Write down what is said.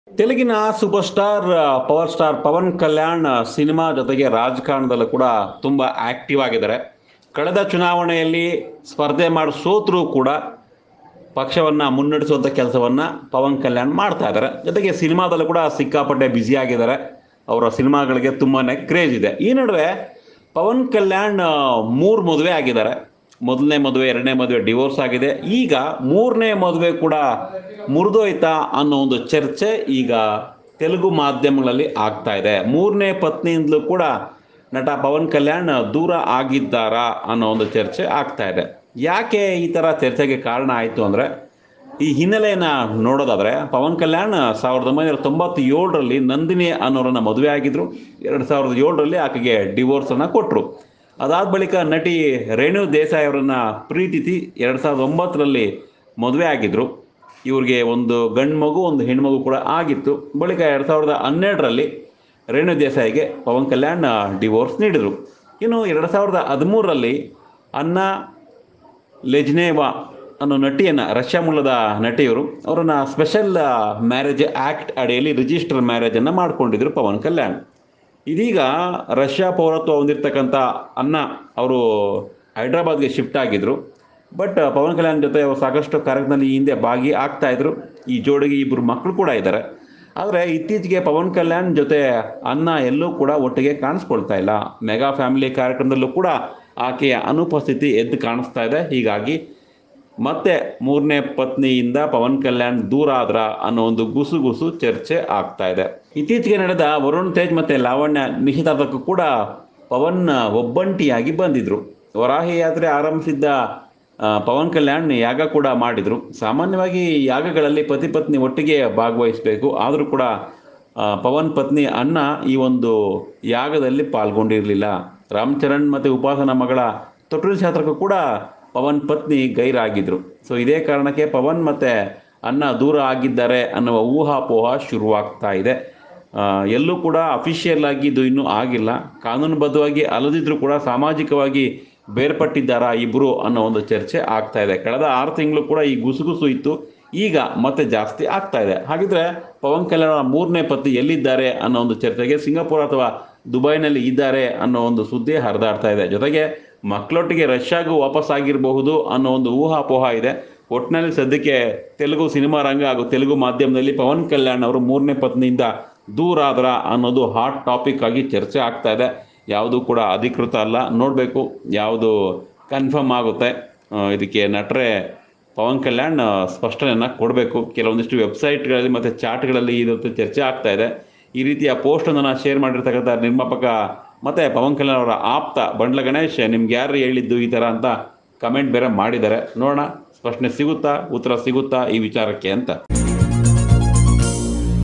ತೆಲುಗಿನ super star power star Pawan Kalyan cinema ಜೊತೆಗೆ ರಾಜಕಾರಣದಲ್ಲೂ ಕೂಡ ತುಂಬ ಆಕ್ಟಿವ್ ಆಗಿದ್ದಾರೆ ಕಳೆದ ಚುನಾವಣೆಯಲ್ಲಿ ಸ್ಪರ್ಧೆ ಮಾಡಿ ಸೋತರೂ ಕೂಡ ಪಕ್ಷವನ್ನು ಮುನ್ನಡೆಸುವಂಥ ಕೆಲಸವನ್ನು ಪವನ್ ಕಲ್ಯಾಣ್ ಮಾಡ್ತಾ ಇದ್ದಾರೆ ಜೊತೆಗೆ ಸಿನಿಮಾದಲ್ಲೂ ಕೂಡ ಸಿಕ್ಕಾಪಟ್ಟೆ ಬ್ಯುಸಿ ಆಗಿದ್ದಾರೆ ಅವರ ಸಿನಿಮಾಗಳಿಗೆ ತುಂಬಾ ಕ್ರೇಜ್ ಇದೆ ಈ ನಡುವೆ ಪವನ್ ಕಲ್ಯಾಣ್ ಮೂರು ಮದುವೆ ಆಗಿದ್ದಾರೆ ಮೊದಲನೇ ಮದುವೆ ಎರಡನೇ ಮದುವೆ ಡಿವೋರ್ಸ್ ಆಗಿದೆ ಈಗ ಮೂರನೇ ಮದುವೆ ಕೂಡ ಮುರಿದೋಯ್ತಾ ಅನ್ನೋ ಒಂದು ಚರ್ಚೆ ಈಗ ತೆಲುಗು ಮಾಧ್ಯಮಗಳಲ್ಲಿ ಆಗ್ತಾ ಇದೆ ಮೂರನೇ ಪತ್ನಿಯಿಂದಲೂ ಕೂಡ ನಟ ಪವನ್ ಕಲ್ಯಾಣ್ ದೂರ ಆಗಿದ್ದಾರಾ ಅನ್ನೋ ಒಂದು ಚರ್ಚೆ ಆಗ್ತಾ ಇದೆ ಯಾಕೆ ಈ ಥರ ಚರ್ಚೆಗೆ ಕಾರಣ ಆಯಿತು ಅಂದರೆ ಈ ಹಿನ್ನೆಲೆಯನ್ನು ನೋಡೋದಾದರೆ ಪವನ್ ಕಲ್ಯಾಣ್ ಸಾವಿರದ ಒಂಬೈನೂರ ತೊಂಬತ್ತೇಳರಲ್ಲಿ ನಂದಿನಿ ಅನ್ನೋರನ್ನ ಮದುವೆ ಆಗಿದ್ರು ಎರಡು ಸಾವಿರದ ಏಳರಲ್ಲಿ ಆಕೆಗೆ ಡಿವೋರ್ಸನ್ನು ಕೊಟ್ಟರು ಅದಾದ ಬಳಿಕ ನಟಿ ರೇಣು ದೇಸಾಯಿ ಅವರನ್ನು ಪ್ರೀತಿಸಿ ಎರಡು ಸಾವಿರದ ಒಂಬತ್ತರಲ್ಲಿ ಮದುವೆ ಆಗಿದ್ದರು ಇವ್ರಿಗೆ ಒಂದು ಗಂಡು ಮಗು ಒಂದು ಹೆಣ್ಮಗು ಕೂಡ ಆಗಿತ್ತು ಬಳಿಕ ಎರಡು ಸಾವಿರದ ಹನ್ನೆರಡರಲ್ಲಿ ರೇಣು ದೇಸಾಯಿಗೆ ಪವನ್ ಕಲ್ಯಾಣ್ ಡಿವೋರ್ಸ್ ನೀಡಿದರು ಇನ್ನು ಎರಡು ಸಾವಿರದ ಹದಿಮೂರರಲ್ಲಿ ಅನ್ನ ಲೆಜ್ನೇವಾ ಅನ್ನೋ ನಟಿಯನ್ನು ರಷ್ಯಾ ಮೂಲದ ನಟಿಯವರು ಅವರನ್ನು ಸ್ಪೆಷಲ್ ಮ್ಯಾರೇಜ್ ಆ್ಯಕ್ಟ್ ಅಡಿಯಲ್ಲಿ ರಿಜಿಸ್ಟರ್ ಮ್ಯಾರೇಜನ್ನು ಮಾಡಿಕೊಂಡಿದ್ರು ಪವನ್ ಕಲ್ಯಾಣ್ ಇದೀಗ ರಷ್ಯಾ ಪೌರತ್ವ ಹೊಂದಿರತಕ್ಕಂಥ ಅನ್ನ ಅವರು ಹೈದ್ರಾಬಾದ್ಗೆ ಶಿಫ್ಟ್ ಆಗಿದ್ದರು ಬಟ್ ಪವನ್ ಕಲ್ಯಾಣ್ ಜೊತೆ ಅವರು ಸಾಕಷ್ಟು ಕಾರ್ಯಕ್ರಮದಲ್ಲಿ ಈ ಹಿಂದೆ ಭಾಗಿ ಆಗ್ತಾ ಇದ್ರು ಈ ಜೋಡಿಗೆ ಇಬ್ಬರು ಮಕ್ಕಳು ಕೂಡ ಇದ್ದಾರೆ ಆದರೆ ಇತ್ತೀಚೆಗೆ ಪವನ್ ಕಲ್ಯಾಣ್ ಜೊತೆ ಅನ್ನ ಎಲ್ಲೂ ಕೂಡ ಒಟ್ಟಿಗೆ ಕಾಣಿಸ್ಕೊಳ್ತಾ ಇಲ್ಲ ಮೆಗಾ ಫ್ಯಾಮಿಲಿ ಕಾರ್ಯಕ್ರಮದಲ್ಲೂ ಕೂಡ ಆಕೆಯ ಅನುಪಸ್ಥಿತಿ ಎದ್ದು ಕಾಣಿಸ್ತಾ ಇದೆ ಹೀಗಾಗಿ ಮತ್ತೆ ಮೂರನೇ ಪತ್ನಿಯಿಂದ ಪವನ್ ಕಲ್ಯಾಣ್ ದೂರ ಆದ್ರ ಅನ್ನೋ ಒಂದು ಗುಸುಗುಸು ಚರ್ಚೆ ಆಗ್ತಾ ಇದೆ ಇತ್ತೀಚೆಗೆ ನಡೆದ ವರುಣ್ ತೇಜ್ ಮತ್ತೆ ಲಾವಣ್ಯ ನಿಶ್ಚಿತಾರ್ಥಕ್ಕೂ ಕೂಡ ಪವನ್ ಒಬ್ಬಂಟಿಯಾಗಿ ಬಂದಿದ್ರು ವರಾಹಿ ಯಾತ್ರೆ ಆರಂಭಿಸಿದ್ದ ಆ, ಪವನ್ ಕಲ್ಯಾಣ್ ಯಾಗ ಕೂಡ ಮಾಡಿದರು ಸಾಮಾನ್ಯವಾಗಿ ಯಾಗಗಳಲ್ಲಿ ಪತಿ ಪತ್ನಿ ಒಟ್ಟಿಗೆ ಭಾಗವಹಿಸಬೇಕು ಆದರೂ ಕೂಡ ಆ, ಪವನ್ ಪತ್ನಿ ಅಣ್ಣ ಈ ಒಂದು ಯಾಗದಲ್ಲಿ ಪಾಲ್ಗೊಂಡಿರಲಿಲ್ಲ ರಾಮ್ ಚರಣ್ ಮತ್ತು ಉಪಾಸನ ಮಗಳ ತೊಟ್ಟಿಲು ಶಾಸ್ತ್ರಕ್ಕೂ ಕೂಡ ಪವನ್ ಪತ್ನಿ ಗೈರಾಗಿದ್ದರು ಸೊ ಇದೇ ಕಾರಣಕ್ಕೆ ಪವನ್ ಮತ್ತು ಅಣ್ಣ ದೂರ ಆಗಿದ್ದಾರೆ ಅನ್ನುವ ಊಹಾಪೋಹ ಶುರುವಾಗ್ತಾ ಇದೆ ಆ, ಎಲ್ಲೂ ಕೂಡ ಅಫಿಷಿಯಲ್ ಆಗಿ ಇದು ಇನ್ನೂ ಆಗಿಲ್ಲ ಕಾನೂನುಬದ್ಧವಾಗಿ ಅಲ್ಲದಿದ್ರೂ ಕೂಡ ಸಾಮಾಜಿಕವಾಗಿ ಬೇರ್ಪಟ್ಟಿದ್ದಾರಾ ಇಬ್ಬರು ಅನ್ನೋ ಒಂದು ಚರ್ಚೆ ಆಗ್ತಾ ಇದೆ ಕಳೆದ ಆರು ತಿಂಗಳು ಕೂಡ ಈ ಗುಸುಗುಸು ಇತ್ತು ಈಗ ಮತ್ತೆ ಜಾಸ್ತಿ ಆಗ್ತಾ ಇದೆ ಹಾಗಿದ್ರೆ ಪವನ್ ಕಲ್ಯಾಣ ಮೂರನೇ ಪತಿ ಎಲ್ಲಿದ್ದಾರೆ ಅನ್ನೋ ಒಂದು ಚರ್ಚೆಗೆ ಸಿಂಗಾಪುರ ಅಥವಾ ದುಬೈನಲ್ಲಿ ಇದ್ದಾರೆ ಅನ್ನೋ ಒಂದು ಸುದ್ದಿ ಹರಿದಾಡ್ತಾ ಇದೆ ಜೊತೆಗೆ ಮಕ್ಕಳೊಟ್ಟಿಗೆ ರಷ್ಯಾಗೂ ವಾಪಸ್ ಆಗಿರಬಹುದು ಅನ್ನೋ ಒಂದು ಊಹಾಪೋಹ ಇದೆ ಒಟ್ಟಿನಲ್ಲಿ ಸದ್ಯಕ್ಕೆ ತೆಲುಗು ಸಿನಿಮಾ ರಂಗ ಹಾಗೂ ತೆಲುಗು ಮಾಧ್ಯಮದಲ್ಲಿ ಪವನ್ ಕಲ್ಯಾಣ್ ಅವರು ಮೂರನೇ ಪತ್ನಿಯಿಂದ ದೂರ ಆದ್ರ ಅನ್ನೋದು ಹಾಟ್ ಟಾಪಿಕ್ ಆಗಿ ಚರ್ಚೆ ಆಗ್ತಾ ಇದೆ ಯಾವುದು ಕೂಡ ಅಧಿಕೃತ ಅಲ್ಲ ನೋಡಬೇಕು ಯಾವುದು ಕನ್ಫರ್ಮ್ ಆಗುತ್ತೆ ಆ, ಇದಕ್ಕೆ ನಟರೆ ಪವನ್ ಕಲ್ಯಾಣ್ ಆ, ಸ್ಪಷ್ಟನೆಯನ್ನು ಕೊಡಬೇಕು ಕೆಲವೊಂದಿಷ್ಟು ವೆಬ್ಸೈಟ್ಗಳಲ್ಲಿ ಮತ್ತು ಚಾಟ್ಗಳಲ್ಲಿ ಇದೊಂದು ಚರ್ಚೆ ಆಗ್ತಾ ಇದೆ ಈ ರೀತಿಯ ಪೋಸ್ಟನ್ನು ಶೇರ್ ಮಾಡಿರ್ತಕ್ಕಂಥ ನಿರ್ಮಾಪಕ ಮತ್ತು ಪವನ್ ಕಲ್ಯಾಣ್ ಅವರ ಆಪ್ತ ಬಂಡ್ಲ ಗಣೇಶ್ ನಿಮ್ಗೆ ಯಾರು ಹೇಳಿದ್ದು ಈ ಥರ ಅಂತ ಕಮೆಂಟ್ ಬೇರೆ ಮಾಡಿದ್ದಾರೆ ನೋಡೋಣ ಸ್ಪಷ್ಟನೆ ಸಿಗುತ್ತಾ ಉತ್ತರ ಸಿಗುತ್ತಾ ಈ ವಿಚಾರಕ್ಕೆ ಅಂತ